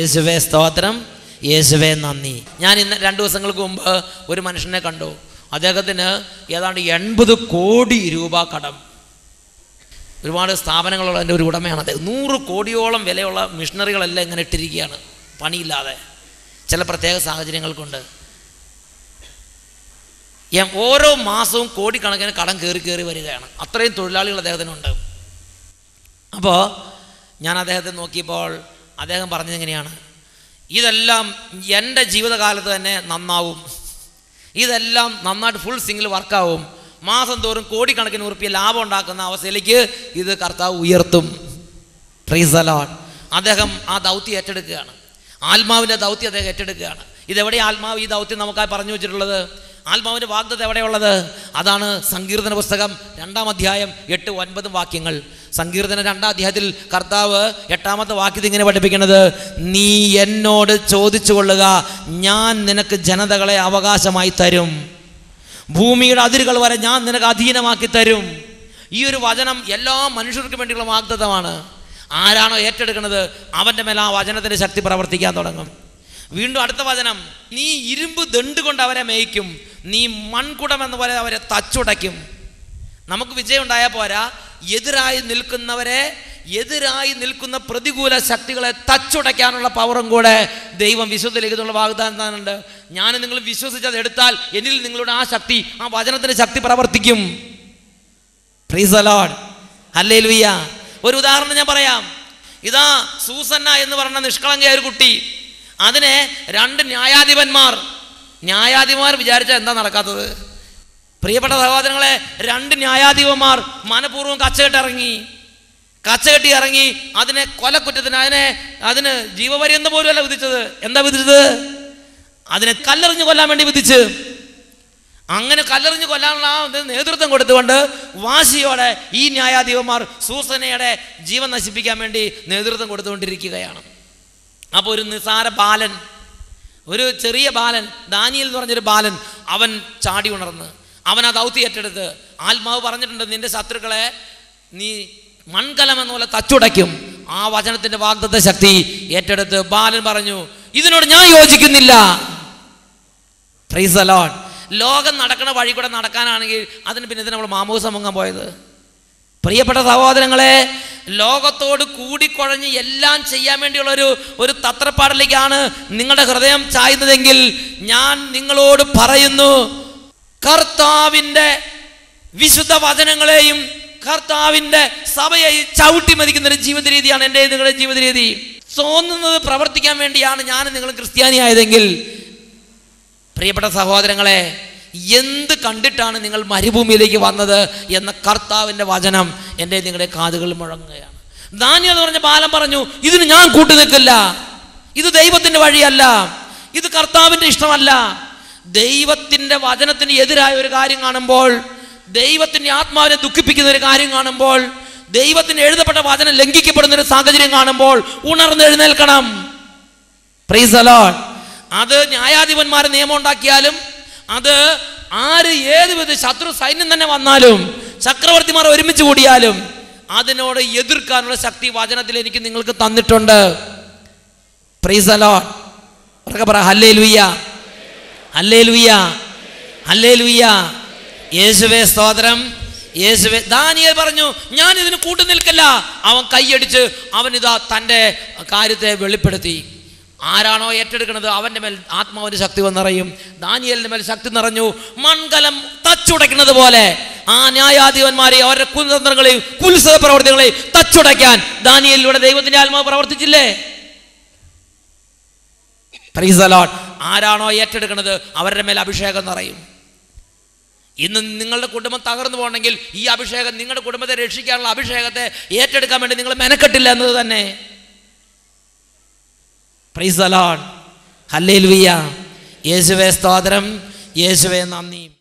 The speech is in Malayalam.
യേശുവേ സ്തോത്രം യേശുവേ നന്ദി ഞാൻ ഇന്ന് രണ്ട് ദിവസങ്ങൾക്ക് മുമ്പ് ഒരു മനുഷ്യനെ കണ്ടു അദ്ദേഹത്തിന് ഏതാണ്ട് എൺപത് കോടി രൂപ കടം ഒരുപാട് സ്ഥാപനങ്ങളുള്ള എൻ്റെ ഒരു ഉടമയാണ് അദ്ദേഹം നൂറ് കോടിയോളം വിലയുള്ള മിഷണറികളെല്ലാം ഇങ്ങനെ ഇട്ടിരിക്കുകയാണ് പണിയില്ലാതെ ചില പ്രത്യേക സാഹചര്യങ്ങൾ കൊണ്ട് എം- ഓരോ മാസവും കോടിക്കണക്കിന് കടം കയറി കയറി വരികയാണ് അത്രയും തൊഴിലാളികൾ അദ്ദേഹത്തിനുണ്ട് അപ്പോൾ ഞാൻ അദ്ദേഹത്തെ നോക്കിയപ്പോൾ അദ്ദേഹം പറഞ്ഞത് എങ്ങനെയാണ് ഇതെല്ലാം എൻ്റെ ജീവിതകാലത്ത് തന്നെ നന്നാവും ഇതെല്ലാം നന്നായിട്ട് ഫുൾ സിംഗിൾ വർക്കാവും മാസം തോറും കോടിക്കണക്കിന് ഉറുപ്പിയ ലാഭം ഉണ്ടാക്കുന്ന അവസ്ഥയിലേക്ക് ഇത് കർത്താവ് ഉയർത്തും പ്രീസ് അലോൺ അദ്ദേഹം ആ ദൗത്യം ഏറ്റെടുക്കുകയാണ് ആത്മാവിൻ്റെ ദൗത്യം അദ്ദേഹം ഏറ്റെടുക്കുകയാണ് ഇതെവിടെ ആത്മാവ് ഈ ദൗത്യം നമുക്കായി പറഞ്ഞു വെച്ചിട്ടുള്ളത് ആത്മാവിൻ്റെ വാഗ്ദത്ത് എവിടെയുള്ളത് അതാണ് സങ്കീർത്തന പുസ്തകം രണ്ടാം അധ്യായം എട്ട് ഒൻപതും വാക്യങ്ങൾ സങ്കീർത്തന രണ്ടാം അധ്യായത്തിൽ കർത്താവ് എട്ടാമത്തെ വാക്യത്തിൽ ഇങ്ങനെ പഠിപ്പിക്കുന്നത് നീ എന്നോട് ചോദിച്ചു കൊള്ളുക ഞാൻ നിനക്ക് ജനതകളെ അവകാശമായി തരും ഭൂമിയുടെ അതിരുകൾ വരെ ഞാൻ നിനക്ക് അധീനമാക്കി തരും ഈ ഒരു വചനം എല്ലാ മനുഷ്യർക്കും വേണ്ടിയുള്ള വാഗ്ദത്തമാണ് ആരാണോ ഏറ്റെടുക്കുന്നത് അവൻ്റെ മേലെ ആ വചനത്തിൻ്റെ ശക്തി പ്രവർത്തിക്കാൻ തുടങ്ങും വീണ്ടും അടുത്ത വചനം നീ ഇരുമ്പ് ദണ്ട് കൊണ്ട് അവരെ മേയ്ക്കും നീ മൺകുടം എന്ന പോലെ അവരെ തച്ചുടയ്ക്കും നമുക്ക് വിജയം ഉണ്ടായാൽ പോരാ എതിരായി നിൽക്കുന്നവരെ എതിരായി നിൽക്കുന്ന പ്രതികൂല ശക്തികളെ തച്ചുടയ്ക്കാനുള്ള പവറും കൂടെ ദൈവം വിശുദ്ധ ലിഖിതമുള്ള വാഗ്ദാനമുണ്ട് ഞാൻ നിങ്ങൾ വിശ്വസിച്ചത് എടുത്താൽ എന്നിൽ നിങ്ങളുടെ ആ ശക്തി ആ വചനത്തിന്റെ ശക്തി പ്രവർത്തിക്കും പ്രീസ് അലോഡ് അല്ലേ ലുയ്യ ഒരു ഉദാഹരണം ഞാൻ പറയാം ഇതാ സൂസന്ന എന്ന് പറഞ്ഞ നിഷ്കളങ്കയായ ഒരു കുട്ടി അതിനെ രണ്ട് ന്യായാധിപന്മാർ ന്യായാധിപന്മാർ വിചാരിച്ചാൽ എന്താ നടക്കാത്തത് പ്രിയപ്പെട്ട സഹോദരങ്ങളെ രണ്ട് ന്യായാധിപന്മാർ മനഃപൂർവ്വം കച്ചകെട്ട് ഇറങ്ങി കച്ചകെട്ടി ഇറങ്ങി അതിനെ കൊലക്കുറ്റത്തിന് അതിനെ അതിന് ജീവപര്യന്തം പോലുമല്ല വിധിച്ചത് എന്താ വിധിച്ചത് അതിനെ കല്ലെറിഞ്ഞ് കൊല്ലാൻ വേണ്ടി വിധിച്ച് അങ്ങനെ കല്ലെറിഞ്ഞ് കൊല്ലാനുള്ള ആ ഇത് നേതൃത്വം കൊടുത്തുകൊണ്ട് വാശിയോടെ ഈ ന്യായാധിപന്മാർ സൂസനയുടെ ജീവൻ നശിപ്പിക്കാൻ വേണ്ടി നേതൃത്വം കൊടുത്തുകൊണ്ടിരിക്കുകയാണ് അപ്പോൾ ഒരു നിസാര ബാലൻ ഒരു ചെറിയ ബാലൻ ദാനിയൽ എന്ന് പറഞ്ഞൊരു ബാലൻ അവൻ ചാടി ഉണർന്ന് അവൻ ആ ദൗത്യം ഏറ്റെടുത്ത് ആത്മാവ് പറഞ്ഞിട്ടുണ്ട് നിന്റെ ശത്രുക്കളെ നീ മൺകലം എന്ന പോലെ തച്ചുടയ്ക്കും ആ വചനത്തിന്റെ വാഗ്ദത്ത ശക്തി ഏറ്റെടുത്ത് ബാലൻ പറഞ്ഞു ഇതിനോട് ഞാൻ യോജിക്കുന്നില്ല പ്രൈസ് അലോൺ ലോകം നടക്കണ വഴി കൂടെ നടക്കാനാണെങ്കിൽ അതിന് പിന്നെ നമ്മൾ മാമൂസം മുങ്ങാൻ പോയത് പ്രിയപ്പെട്ട സഹോദരങ്ങളെ ലോകത്തോട് കൂടിക്കുഴഞ്ഞ് എല്ലാം ചെയ്യാൻ വേണ്ടിയുള്ള ഒരു ഒരു തത്രപ്പാടിലേക്കാണ് നിങ്ങളുടെ ഹൃദയം ചായുന്നതെങ്കിൽ ഞാൻ നിങ്ങളോട് പറയുന്നു കർത്താവിൻ്റെ വിശുദ്ധ വചനങ്ങളെയും കർത്താവിൻ്റെ സഭയെ ചവിട്ടി മതിക്കുന്ന ഒരു ജീവിത രീതിയാണ് എൻ്റെ നിങ്ങളുടെ ജീവിത രീതി തോന്നുന്നത് പ്രവർത്തിക്കാൻ വേണ്ടിയാണ് ഞാൻ നിങ്ങൾ ക്രിസ്ത്യാനിയായതെങ്കിൽ പ്രിയപ്പെട്ട സഹോദരങ്ങളെ എന്ത് കണ്ടിട്ടാണ് നിങ്ങൾ മരുഭൂമിയിലേക്ക് വന്നത് എന്ന കർത്താവിൻ്റെ വചനം എൻ്റെ നിങ്ങളുടെ കാതുകളിൽ മുഴങ്ങുകയാണ് ദാനിയൽ എന്ന് പറഞ്ഞ ബാലം പറഞ്ഞു ഇതിന് ഞാൻ കൂട്ടു നിൽക്കില്ല ഇത് ദൈവത്തിൻ്റെ വഴിയല്ല ഇത് കർത്താവിൻ്റെ ഇഷ്ടമല്ല ദൈവത്തിൻ്റെ വചനത്തിന് എതിരായ ഒരു കാര്യം കാണുമ്പോൾ ദൈവത്തിൻ്റെ ആത്മാവിനെ ദുഃഖിപ്പിക്കുന്ന ഒരു കാര്യം കാണുമ്പോൾ ദൈവത്തിന് എഴുതപ്പെട്ട വചനം ലംഘിക്കപ്പെടുന്ന ഒരു സാഹചര്യം കാണുമ്പോൾ ഉണർന്ന് എഴുന്നേൽക്കണം പ്രൈസ് അലോൺ അത് ന്യായാധിപന്മാർ നിയമം ഉണ്ടാക്കിയാലും അത് ആര് ഏത് വിധ ശത്രു സൈന്യം തന്നെ വന്നാലും ചക്രവർത്തിമാർ ഒരുമിച്ച് കൂടിയാലും അതിനോട് എതിർക്കാനുള്ള ശക്തി വചനത്തിൽ എനിക്ക് നിങ്ങൾക്ക് തന്നിട്ടുണ്ട് പ്രൈസ് അലോൺ ഉറക്കെ പറ ഹല്ലേ ലുയ്യ ഹല്ലേ ലുയ്യ ഹല്ലേ ലുയ്യ യേശുവേ സ്തോത്രം യേശുവേ ദാനിയേൽ പറഞ്ഞു ഞാൻ ഇതിന് കൂട്ടു നിൽക്കില്ല അവൻ കൈയടിച്ച് അവൻ ഇതാ തൻ്റെ കാര്യത്തെ വെളിപ്പെടുത്തി ആരാണോ ഏറ്റെടുക്കുന്നത് അവൻ്റെ മേൽ ആത്മാവിൻ്റെ ശക്തി വന്നിറയും ദാനിയലിൻ്റെ മേൽ ശക്തി നിറഞ്ഞു മൺകലം തച്ചുടയ്ക്കുന്നത് പോലെ ആ ന്യായാധിപന്മാരെ അവരുടെ കുതന്ത്രങ്ങളെയും കുത്സവ പ്രവർത്തികളെയും തച്ചുടയ്ക്കാൻ ദാനിയലിലൂടെ ദൈവത്തിൻ്റെ ആത്മാവ് പ്രവർത്തിച്ചില്ലേ Praise the Lord. ആരാണോ ഏറ്റെടുക്കുന്നത് അവരുടെ മേൽ അഭിഷേകം നിറയും ഇന്ന് നിങ്ങളുടെ കുടുംബം തകർന്നു പോകണമെങ്കിൽ ഈ അഭിഷേകം നിങ്ങളുടെ കുടുംബത്തെ രക്ഷിക്കാനുള്ള അഭിഷേകത്തെ ഏറ്റെടുക്കാൻ വേണ്ടി നിങ്ങൾ മെനക്കെട്ടില്ല എന്നത് തന്നെ പ്രൈസ് അലോൺ ഹല്ലേ ലുയ്യ യേശുവേ സ്തോത്രം യേശുവേ നന്ദി